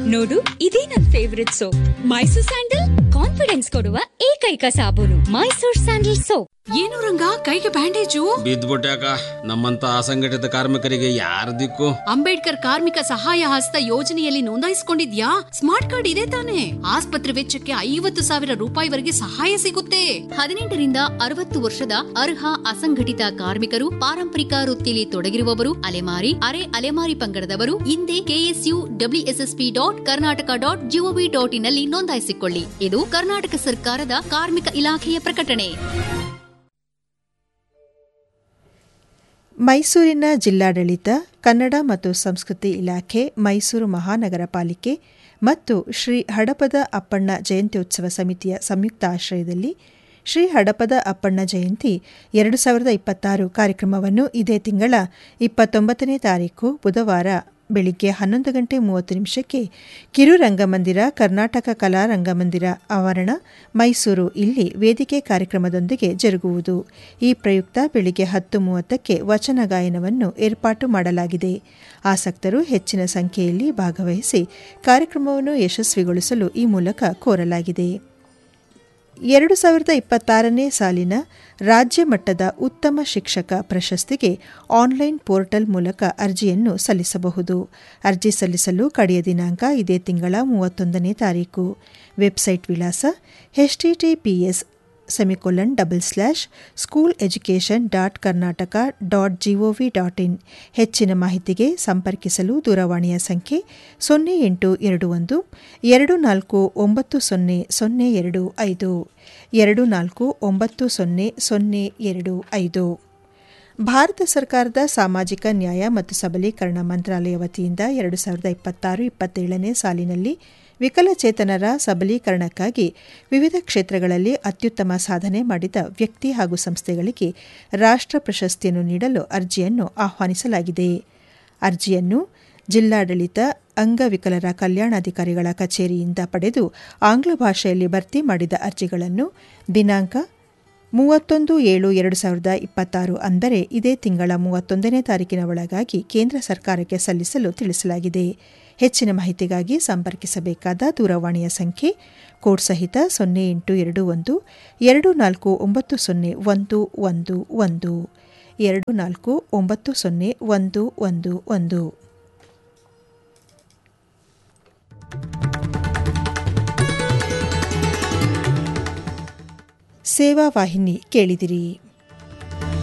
ನೋಡು ಇದೇ ನನ್ favourite soap Mysore sandal confidence ಕೊಡುವ ಏಕೈಕ ಸಾಬೂನು ಮೈಸೂರ್ ಸ್ಯಾಂಡಲ್ ಸೋಪ್ ಏನು ರಂಗ ಕೈಗೆ ಬ್ಯಾಂಡೇಜು ಬಿದ್ದ್ಬಿಟ್ಯಾಕ ನಮ್ಮಂತ ಅಸಂಘಟಿತ ಕಾರ್ಮಿಕರಿಗೆ ಯಾರ ದಿಕ್ಕು ಅಂಬೇಡ್ಕರ್ ಕಾರ್ಮಿಕ ಸಹಾಯ ಹಸ್ತ ಯೋಜನೆಯಲ್ಲಿ ನೋಂದಾಯಿಸಿಕೊಂಡಿದ್ಯಾ ಸ್ಮಾರ್ಟ್ ಕಾರ್ಡ್ ಇದೆ ತಾನೆ ಆಸ್ಪತ್ರೆ ವೆಚ್ಚಕ್ಕೆ ಐವತ್ತು ಸಾವಿರ ರೂಪಾಯಿವರೆಗೆ ಸಹಾಯ ಸಿಗುತ್ತೆ ಹದಿನೆಂಟರಿಂದ ಅರವತ್ತು ವರ್ಷದ ಅರ್ಹ ಅಸಂಘಟಿತ ಕಾರ್ಮಿಕರು ಪಾರಂಪರಿಕ ವೃತ್ತಿಯಲ್ಲಿ ತೊಡಗಿರುವವರು ಅಲೆಮಾರಿ ಅರೆ ಅಲೆಮಾರಿ ಪಂಗಡದವರು ಹಿಂದೆ KSU WSSP dot Karnataka dot GOV ಡಾಟ್ ಇನ್ನಲ್ಲಿ ನೋಂದಾಯಿಸಿಕೊಳ್ಳಿ ಇದು ಕರ್ನಾಟಕ ಸರ್ಕಾರದ ಕಾರ್ಮಿಕ ಇಲಾಖೆಯ ಪ್ರಕಟಣೆ ಮೈಸೂರಿನ ಜಿಲ್ಲಾಡಳಿತ ಕನ್ನಡ ಮತ್ತು ಸಂಸ್ಕೃತಿ ಇಲಾಖೆ ಮೈಸೂರು ಮಹಾನಗರ ಪಾಲಿಕೆ ಮತ್ತು ಶ್ರೀ ಹಡಪದ ಅಪ್ಪಣ್ಣ ಜಯಂತ್ಯೋತ್ಸವ ಸಮಿತಿಯ ಸಂಯುಕ್ತ ಆಶ್ರಯದಲ್ಲಿ ಶ್ರೀ ಹಡಪದ ಅಪ್ಪಣ್ಣ ಜಯಂತಿ ಎರಡು ಸಾವಿರದ ಇಪ್ಪತ್ತಾರು ಕಾರ್ಯಕ್ರಮವನ್ನು ಇದೇ ತಿಂಗಳ ಇಪ್ಪತ್ತೊಂಬತ್ತನೇ ತಾರೀಕು ಬುಧವಾರ ಬೆಳಿಗ್ಗೆ ಹನ್ನೊಂದು ಗಂಟೆ ಮೂವತ್ತು ನಿಮಿಷಕ್ಕೆ ಕಿರು ರಂಗಮಂದಿರ ಕರ್ನಾಟಕ ಕಲಾ ರಂಗಮಂದಿರ ಆವರಣ ಮೈಸೂರು ಇಲ್ಲಿ ವೇದಿಕೆ ಕಾರ್ಯಕ್ರಮದೊಂದಿಗೆ ಜರುಗುವುದು ಈ ಪ್ರಯುಕ್ತ ಬೆಳಿಗ್ಗೆ ಹತ್ತು ಮೂವತ್ತಕ್ಕೆ ವಚನ ಗಾಯನವನ್ನು ಏರ್ಪಾಟು ಮಾಡಲಾಗಿದೆ ಆಸಕ್ತರು ಹೆಚ್ಚಿನ ಸಂಖ್ಯೆಯಲ್ಲಿ ಭಾಗವಹಿಸಿ ಕಾರ್ಯಕ್ರಮವನ್ನು ಯಶಸ್ವಿಗೊಳಿಸಲು ಈ ಮೂಲಕ ಕೋರಲಾಗಿದೆ ಎರಡು ಸಾವಿರದ ಇಪ್ಪತ್ತಾರನೇ ಸಾಲಿನ ರಾಜ್ಯ ಮಟ್ಟದ ಉತ್ತಮ ಶಿಕ್ಷಕ ಪ್ರಶಸ್ತಿಗೆ ಆನ್ಲೈನ್ ಪೋರ್ಟಲ್ ಮೂಲಕ ಅರ್ಜಿಯನ್ನು ಸಲ್ಲಿಸಬಹುದು ಅರ್ಜಿ ಸಲ್ಲಿಸಲು ಕಡೆಯ ದಿನಾಂಕ ಇದೇ ತಿಂಗಳ ಮೂವತ್ತೊಂದನೇ ತಾರೀಕು ವೆಬ್ಸೈಟ್ ವಿಳಾಸ HTTPS semicolon double slash school education dot Karnataka dot GOV dot in ಹೆಚ್ಚಿನ ಮಾಹಿತಿಗೆ ಸಂಪರ್ಕಿಸಲು ದೂರವಾಣಿಯ ಸಂಖ್ಯೆ ಸೊನ್ನೆ ಎಂಟು ಎರಡು ಒಂದು ಎರಡು ನಾಲ್ಕು ಒಂಬತ್ತು ಸೊನ್ನೆ ಸೊನ್ನೆ ಎರಡು ಐದು ಎರಡು ನಾಲ್ಕು ಒಂಬತ್ತು ಸೊನ್ನೆ ಸೊನ್ನೆ ಎರಡು ಐದು ಭಾರತ ಸರ್ಕಾರದ ಸಾಮಾಜಿಕ ನ್ಯಾಯ ಮತ್ತು ಸಬಲೀಕರಣ ಮಂತ್ರಾಲಯ ವತಿಯಿಂದ ಎರಡು ಸಾವಿರದ ಇಪ್ಪತ್ತಾರು ಇಪ್ಪತ್ತೇಳನೇ ಸಾಲಿನಲ್ಲಿ ವಿಕಲಚೇತನರ ಸಬಲೀಕರಣಕ್ಕಾಗಿ ವಿವಿಧ ಕ್ಷೇತ್ರಗಳಲ್ಲಿ ಅತ್ಯುತ್ತಮ ಸಾಧನೆ ಮಾಡಿದ ವ್ಯಕ್ತಿ ಹಾಗೂ ಸಂಸ್ಥೆಗಳಿಗೆ ರಾಷ್ಟ್ರ ಪ್ರಶಸ್ತಿಯನ್ನು ನೀಡಲು ಅರ್ಜಿಯನ್ನು ಆಹ್ವಾನಿಸಲಾಗಿದೆ ಅರ್ಜಿಯನ್ನು ಜಿಲ್ಲಾಡಳಿತ ಅಂಗವಿಕಲರ ಕಲ್ಯಾಣಾಧಿಕಾರಿಗಳ ಕಚೇರಿಯಿಂದ ಪಡೆದು ಆಂಗ್ಲ ಭಾಷೆಯಲ್ಲಿ ಭರ್ತಿ ಮಾಡಿದ ಅರ್ಜಿಗಳನ್ನು ದಿನಾಂಕ ಮೂವತ್ತೊಂದು ಏಳು ಎರಡು ಸಾವಿರದ ಇಪ್ಪತ್ತಾರು ಅಂದರೆ ಇದೇ ತಿಂಗಳ ಮೂವತ್ತೊಂದನೇ ತಾರೀಕಿನ ಒಳಗಾಗಿ ಕೇಂದ್ರ ಸರ್ಕಾರಕ್ಕೆ ಸಲ್ಲಿಸಲು ತಿಳಿಸಲಾಗಿದೆ ಹೆಚ್ಚಿನ ಮಾಹಿತಿಗಾಗಿ ಸಂಪರ್ಕಿಸಬೇಕಾದ ದೂರವಾಣಿಯ ಸಂಖ್ಯೆ ಕೋಡ್ ಸಹಿತ ಸೊನ್ನೆ ಎಂಟು ಎರಡು ಒಂದು ಎರಡು ನಾಲ್ಕು ಒಂಬತ್ತು ಸೊನ್ನೆ ಒಂದು ಒಂದು ಒಂದು ಎರಡು ನಾಲ್ಕು ಒಂಬತ್ತು ಸೊನ್ನೆ ಒಂದು ಒಂದು ಒಂದು ಸೇವಾ ವಾಹಿನಿ ಕೇಳಿದಿರಿ